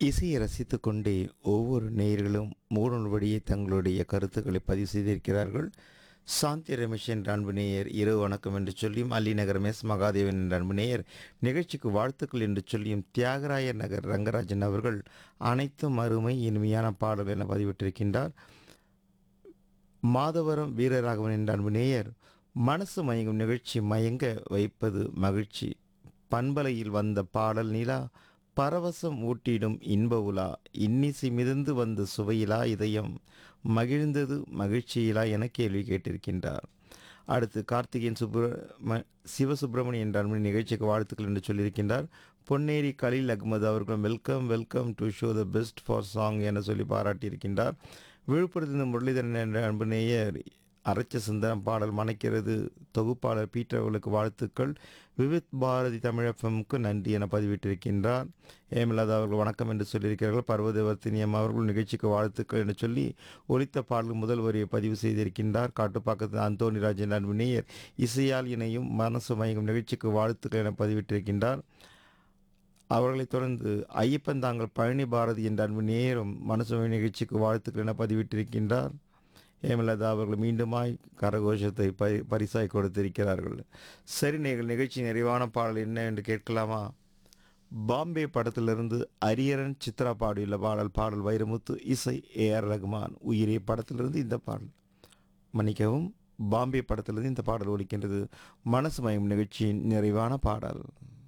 இசையை ரசித்துக் கொண்டே ஒவ்வொரு நேயர்களும் மூணு வழியே தங்களுடைய கருத்துக்களை பதிவு செய்திருக்கிறார்கள் சாந்தி ரமேஷ் என்ற அன்பு நேயர் இரவு வணக்கம் என்று சொல்லியும் அல்லி நகர் எஸ் மகாதேவன் என்ற அன்பு நேயர் நிகழ்ச்சிக்கு வாழ்த்துக்கள் என்று சொல்லியும் தியாகராய நகர் ரங்கராஜன் அவர்கள் அனைத்தும் அருமை இனிமையான பாடல் என பதிவிட்டிருக்கின்றார் மாதவரம் வீரராகவன் என்ற அன்பு நேயர் மனசு மயங்கும் நிகழ்ச்சி மயங்க வைப்பது மகிழ்ச்சி பண்பலையில் வந்த பாடல் நிலா பரவசம் ஊட்டிடும் இன்ப உலா இன்னிசை மிதந்து வந்த சுவையிலா இதயம் மகிழ்ந்தது மகிழ்ச்சியிலா என கேள்வி கேட்டிருக்கின்றார் அடுத்து கார்த்திகேயன் சுப்ர சிவசுப்பிரமணியன் என்ற அன்பு நிகழ்ச்சிக்கு வாழ்த்துக்கள் என்று சொல்லியிருக்கின்றார் பொன்னேரி கலீல் அகமது அவர்கள் welcome welcome to show the best for song என சொல்லி பாராட்டியிருக்கின்றார் விழுப்புரத்திலிருந்து முரளிதரன் என்ற அன்பு நேயர் அரைச்ச சிந்தனம் பாடல் மணக்கிறது தொகுப்பாளர் பீட்டர் அவர்களுக்கு வாழ்த்துக்கள் விவித் பாரதி தமிழஃபமுக்கு நன்றி என பதிவிட்டிருக்கின்றார் ஏமில்லாத அவர்கள் வணக்கம் என்று சொல்லியிருக்கிறார்கள் பர்வதவர்த்தினியம் அவர்கள் நிகழ்ச்சிக்கு வாழ்த்துக்கள் என்று சொல்லி ஒலித்த பாடல் முதல் வரியை பதிவு செய்திருக்கின்றார் காட்டுப்பாக்கத்தில் அந்தோனி ராஜன் அன்பு நேயர் இசையால் இணையும் மனசு மயங்கும் நிகழ்ச்சிக்கு வாழ்த்துக்கள் என பதிவிட்டிருக்கின்றார் அவர்களைத் தொடர்ந்து ஐயப்பன் தாங்கள் பழனி பாரதி என்ற அன்பு நேரும் மனசுமை நிகழ்ச்சிக்கு வாழ்த்துக்கள் என பதிவிட்டிருக்கின்றார் ஏமலதா அவர்கள் மீண்டுமாய் கரகோஷத்தை பரி பரிசாய் கொடுத்திருக்கிறார்கள் சரி நீங்கள் நிகழ்ச்சி நிறைவான பாடல் என்ன என்று கேட்கலாமா பாம்பே படத்திலிருந்து அரியரன் சித்ரா பாடியுள்ள பாடல் பாடல் வைரமுத்து இசை ஏ ஆர் ரகுமான் உயிரே படத்திலிருந்து இந்த பாடல் மன்னிக்கவும் பாம்பே படத்திலிருந்து இந்த பாடல் ஒலிக்கின்றது மனசு மயம் நிகழ்ச்சியின் நிறைவான பாடல்